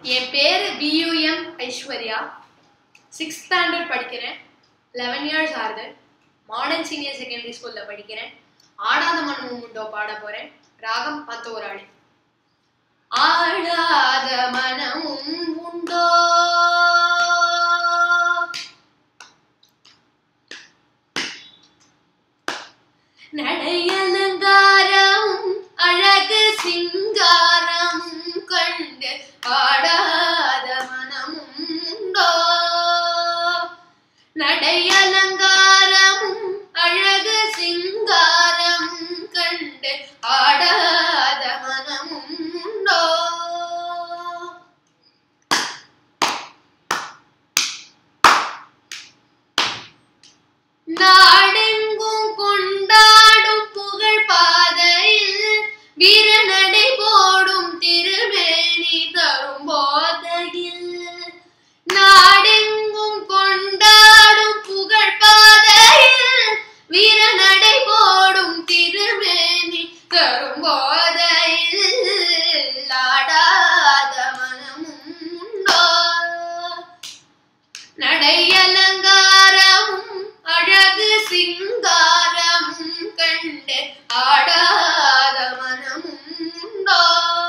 என் பேரு P U M Aishwarya sixth standard படிக்கிறேன் eleven years ஆகுது மாடர்ன் சீனியர் செகண்டரி ஸ்கூல்ல படிக்கிறேன் ஆடாத மண் உண்டோ பாட போறேன் ராகம் பத்தோராளி ஆடாத மனமும் உண்டோ நடையலங்காரமும் அழகு சிங்காரமும் கண்டு ஆடாத மனமும் உண்டோ நடையலங்காரமும் அழகு சிங்காரமும் கண்டு ஆடாத மனமும் உண்டோ நாடெங்கும் கொண்டாடும் புகழ் பாதையில் வீரநடை போடும் திருமேனி தரும் போதையில் நாடெங்கும் கொண்டாடும் புகழ் பாதையில் வீரநடை போடும் திருமேனி தரும் போதையில் ஆடாத மனமும் உண்டோ நடையலங்காரமும் அழகு சிங்காரமும் கண்டு ஆடாத மனமும் உண்டோ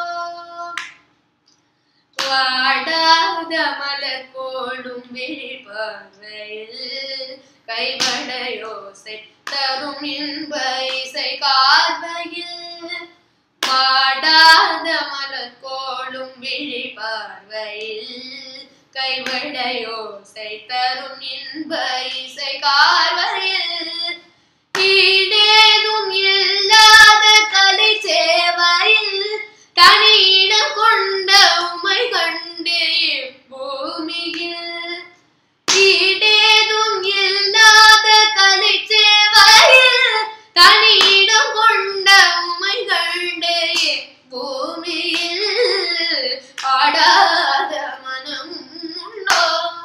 வாடாத மலர் கோடும் விழிப்பார்வையில் கைவடையோசை தரும் இன்ப இசை கார்வையில் வாடாத மலர் கோடும் விழிப்பார்வையில் கைவடையோசை தரும் இன்ப இசை கார்வையில் ஈடேதும் இல்லாத கலை சேவையில் தனியிடம் கொண்ட உமை கண்டு பூமியில் ஈடேதும் இல்லாத கலை சேவையில் தனியிடம் கொண்ட உமை கண்டு பூமியில் ஆடாத மனம் உண்டோ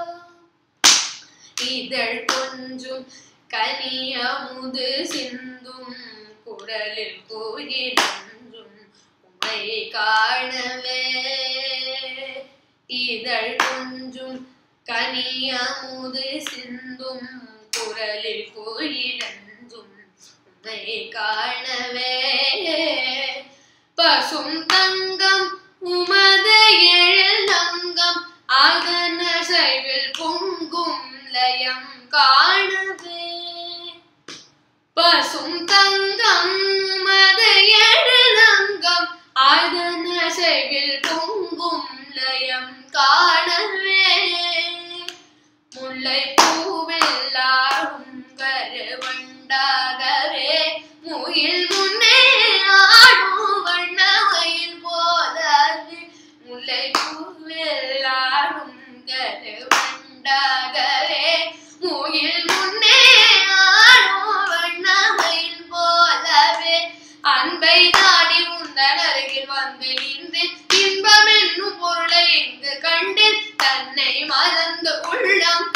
இதழ் கொஞ்சும் கனியமுது சிந்தும் குரலில் கோயிலென்றும் உமை காணவே இதழ் கொஞ்சும் கனியமுது சிந்தும் குரலில் கோயிலென்றும் உமை காணவே பசும் தங்கம் உமது எழிலங்கம் அதன சைவில் பொங்கும் லயம் காணவே பசும் தங்கம் உமது எழிலங்கம் அதன சைவில் பொங்கும் லயம் காணவே முல்லை பூவெல்லாரும் கருவண்டாகவே முயில் முன்னே ஆடும் வண்ணமயில் போலவே முல்லை பூவெல்லாரும் கருவண்டாகவே முயில் முன்னே ஆடும் வண்ணமயில் போலவே அன்பை நாடி உந்தன் அருகில் வந்து நின்றேன் இன்பம் என்னும் பொருளை எங்கு கண்டேன் தன்னை மறந்து உள்ளம்